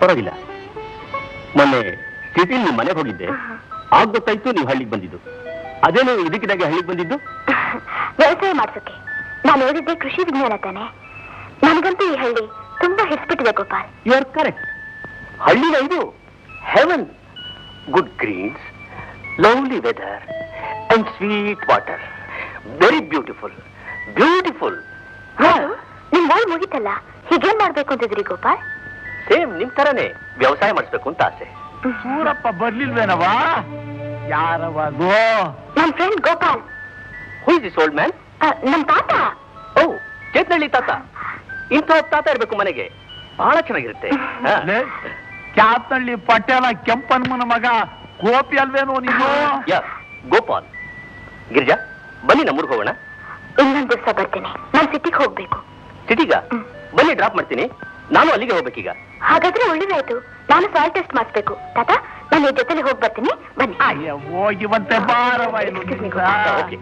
ಪರವಾಗಿಲ್ಲ ಮೊನ್ನೆ ಸಿಟಿಲಿ ನಿಮ್ಮ ಮನೆಗೆ ಹೋಗಿದ್ದೆ ಆಗ ಗೊತ್ತಾಯ್ತು ನೀವು ಹಳ್ಳಿಗೆ ಬಂದಿದ್ದು ಅದೇನು ಇದಕ್ಕಿದಾಗೆ ಹಳ್ಳಿಗೆ ಬಂದಿದ್ದು ವ್ಯವಸಾಯ ಮಾಡ್ಸೋಕೆ ನಾನು ಓದಿದ್ದೆ ಕೃಷಿ ವಿಜ್ಞಾನ ತಾನೆ ನನಗಂತೂ ಈ ಹಳ್ಳಿ ತುಂಬಾ ಹಿಡ್ಸ್ಬಿಟ್ಟಿದೆ ಗೋಪಾಲ್ ಯು ಆರ್ ಕರೆಕ್ಟ್ ಹಳ್ಳಿನ ಇದು heaven good greens lovely weather and sweet water very beautiful beautiful ಹೌದು ನಿಮ್ ಓಲ್ ಮುಗಿತಲ್ಲ ಹೀಗೇನ್ ಮಾಡ್ಬೇಕು ಅಂತಿದ್ರಿ ಗೋಪಾಲ್ ಸೇಮ್ ನಿಮ್ ತರನೇ ವ್ಯವಸಾಯ ಮಾಡಿಸ್ಬೇಕು ಅಂತ ಆಸೆ ಸೂರಪ್ಪ ಬರ್ಲಿಲ್ವೇನವಾ ಯಾರವದು ನಮ್ friend Gopal who is this old man ಆ, ನಮ್ ತಾತ ಓ ಚೇತ್ನಳ್ಳಿ ತಾತ ಇಂಥ ತಾತ ಇರ್ಬೇಕು ಮನೆಗೆ ಬಹಳ ಚೆನ್ನಾಗಿರುತ್ತೆ ಹಾ. ಕ್ಯಾಪ್ನಳ್ಳಿ ಪಟೇಲ ಕೆಂಪನ್ಮನ ಮಗ ಗೋಪಿ ಅಲ್ವೇನೋ ನೀನು ಯಾ ಗೋಪಾಲ್ ಗಿರಿಜಾ ಬನ್ನಿ ನಮ್ಮೂರ್ಗೆ ಹೋಗೋಣ ಇನ್ನೊಂದ್ ದಿವಸ ಬರ್ತೀನಿ ನಾನ್ ಸಿಟಿಗೆ ಹೋಗ್ಬೇಕು ಸಿಟಿಗ ಹ್ಮ್. ಬನ್ನಿ ಡ್ರಾಪ್ ಮಾಡ್ತೀನಿ ನಾನು ಅಲ್ಲಿಗೆ ಹೋಗ್ಬೇಕೀಗ ಹಾಗಾದ್ರೆ ಒಳ್ಳೇದಾಯ್ತು ನಾನು ಸಾಯಿಲ್ ಟೆಸ್ಟ್ ಮಾಡಿಸ್ಬೇಕು ತಾತ ನಾನು ಈ ಜೊತೆಲಿ ಹೋಗಿ ಬರ್ತೀನಿ ಬನ್ನಿ ಅಯ್ಯ ಹೋಗಿವಂತೆ ಬಾರವ ಇಲ್ಲಿ Excuse me, ನಿಂತ. ಓಕೆ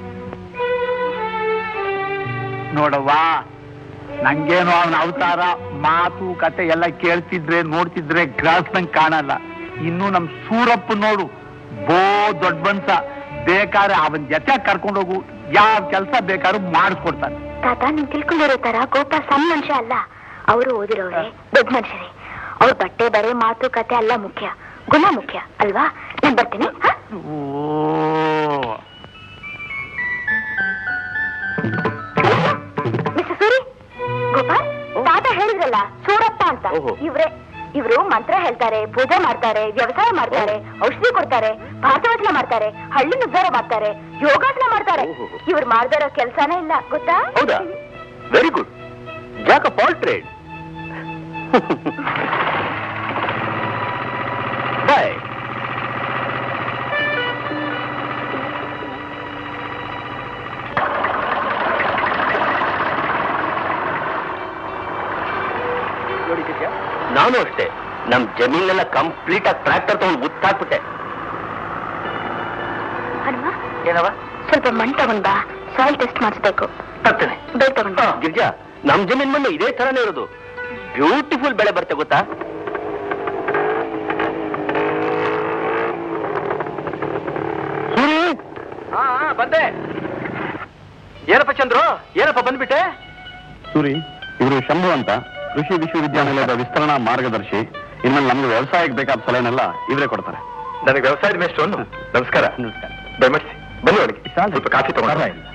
ನೋಡವ್ವ ನಂಗೇನು ಅವನ ಅವತಾರ ಮಾತು ಕತೆ ಎಲ್ಲ ಕೇಳ್ತಿದ್ರೆ ನೋಡ್ತಿದ್ರೆ ಗ್ರಾಸ್ನಂಗ್ ಕಾಣಲ್ಲ ಇನ್ನು ನಮ್ ಸೂರಪ್ಪ ನೋಡು ಬೋ ದೊಡ್ಡ ಬನ್ಸ ಬೇಕಾದ್ರೆ ಅವನ್ ಜೊತೆ ಕರ್ಕೊಂಡೋಗು ಯಾವ ಕೆಲಸ ಬೇಕಾದ್ರೂ ಮಾಡಿಸ್ಕೊಡ್ತಾನೆ ತಾತ ನೀನ್ ತಿಳ್ಕೊಂಡಿರೋ ತರ ಗೋಪಾಲ್ ಸಣ್ಣ ಮನುಷ್ಯ ಅಲ್ಲ ಅವರು ಓದಿರೋರೆ ದೊಡ್ಡ ಮನುಷ್ಯರೇ ಅವ್ರ ಬಟ್ಟೆ ಬರೆ ಮಾತು ಕತೆ ಎಲ್ಲ ಮುಖ್ಯ ಗುಣ ಮುಖ್ಯ ಅಲ್ವಾ ನಾನ್ ಬರ್ತೀನಿ ಹ? ಓ ಮಿಸ್ಟರ್ ಸೂರಿ ಗೋಪಾಲ್ ತಾತ ಹೇಳಿದ್ರಲ್ಲ ಸೂರಪ್ಪ ಅಂತ ಓಹೋ. ಇವ್ರೆ ಇವರು ಮಂತ್ರ ಹೇಳ್ತಾರೆ ಪೂಜೆ ಮಾಡ್ತಾರೆ ವ್ಯವಸಾಯ ಮಾಡ್ತಾರೆ ಔಷಧಿ ಕೊಡ್ತಾರೆ ಭಾರತವಚನ ಮಾಡ್ತಾರೆ ಹಳ್ಳಿ ಉದ್ಧಾರ ಮಾಡ್ತಾರೆ ಯೋಗಾಸನ ಮಾಡ್ತಾರೆ ಓಹೋ. ಇವ್ರು ಮಾಡ್ದೇ ಇರೋ ಕೆಲ್ಸಾನೇ ಇಲ್ಲ ಗೊತ್ತಾ ಹೌದಾ very good jack of all trade boy ನಾನು ಅಷ್ಟೇ ನಮ್ ಜಮೀನೆಲ್ಲ ಕಂಪ್ಲೀಟ್ ಆಗಿ ಟ್ರ್ಯಾಕ್ಟರ್ ತಗೊಂಡು ಉತ್ತಾಕ್ಬಿಟ್ಟೆ ಹನುಮ ಏನವ ಸ್ವಲ್ಪ ಮಣ್ಣು ತಗೊಂಡ್ ಬಾ ಸಾಯಿಲ್ ಟೆಸ್ಟ್ ಮಾಡಿಸ್ಬೇಕು ತರ್ತೇನೆ ಬೇಗ ತಗೊಂಡ್ ಬಾ ಗಿರ್ಜಾ ನಮ್ ಜಮೀನ್ ಮಣ್ಣು ಇದೇ ತರನೇ ಇರೋದು ಬ್ಯೂಟಿಫುಲ್ ಬೆಳೆ ಬರುತ್ತೆ ಗೊತ್ತಾ ಸೂರಿ ಬಂದೆ ಏನಪ್ಪ ಚಂದ್ರು ಏನಪ್ಪ ಬಂದ್ಬಿಟ್ಟೆ ಸೂರಿ ಇವರು ಶಂಭು ಅಂತ ಕೃಷಿ ವಿಶ್ವವಿದ್ಯಾನಿಲಯದ ವಿಸ್ತರಣಾ ಮಾರ್ಗದರ್ಶಿ ಇನ್ಮೇಲೆ ನಮ್ಗೆ ವ್ಯವಸಾಯಕ್ಕೆ ಬೇಕಾದ ಸಲಹೆನೆಲ್ಲ ಇವರೇ ಕೊಡ್ತಾರೆ ನನಗೆ ವ್ಯವಸಾಯದ ಮೇಷ್ಟ್ರು ನಮಸ್ಕಾರ ನಮಸ್ಕಾರ ದಯಮಾಡಿಸಿ ಬನ್ನಿ ಒಳಗೆ ಸ್ವಲ್ಪ ಕಾಫಿ ತಗೊಂಡು